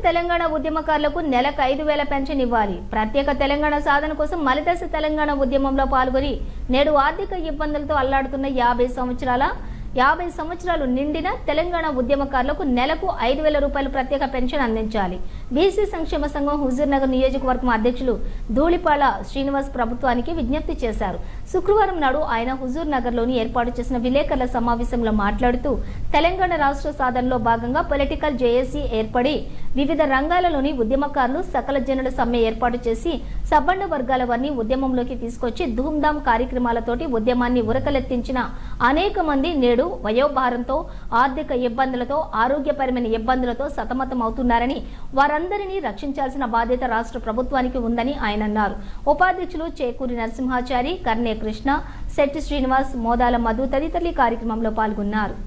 తెలంగాణ ఉద్యమకారులకు నెలకు ఐదు వేల పెన్షన్ ఇవ్వాలి ప్రత్యేక తెలంగాణ సాధన కోసం మలిదశ తెలంగాణ ఉద్యమంలో పాల్గొని నేడు ఆర్థిక ఇబ్బందులతో అల్లాడుతున్న యాభై సంవత్సరాల యాభై సంవత్సరాలు నిండిన తెలంగాణ ఉద్యమకారులకు నెలకు ఐదు వేల రూపాయలు ప్రత్యేక పెన్షన్ అందించాలి బీసీ సంక్షేమ సంఘం హుజూర్ నగర్ నియోజకవర్గం అధ్యక్షులు ధూళిపాల శ్రీనివాస్ ప్రభుత్వానికి విజ్ఞప్తి చేశారు శుక్రవారం నాడు ఆయన హుజూర్ నగర్ లోని ఏర్పాటు చేసిన విలేకరుల సమావేశంలో మాట్లాడుతూ తెలంగాణ రాష్ట్ర సాధనలో భాగంగా పొలిటికల్ జేఏసీ ఏర్పడి వివిధ రంగాలలోని ఉద్యమకారులు సకల జనుల సమ్మె ఏర్పాటు చేసి సబ్బండ వర్గాల వారిని ఉద్యమంలోకి తీసుకొచ్చి ధూమ్ధాం కార్యక్రమాలతోటి ఉద్యమాన్ని ఉరకలెత్తించిన అనేక మంది నేడు వయోభారంతో ఆర్థిక ఇబ్బందులతో ఆరోగ్యపరమైన ఇబ్బందులతో సతమతం అవుతున్నారని వారందరినీ రక్షించాల్సిన బాధ్యత రాష్ట్ర ప్రభుత్వానికి ఉందని ఆయన అన్నారు ఉపాధ్యక్షులు చేకూరి నరసింహాచారి కర్ణే కృష్ణ శెట్టి శ్రీనివాస్ మోదాల మధు తదితరులు ఈ కార్యక్రమంలో పాల్గొన్నారు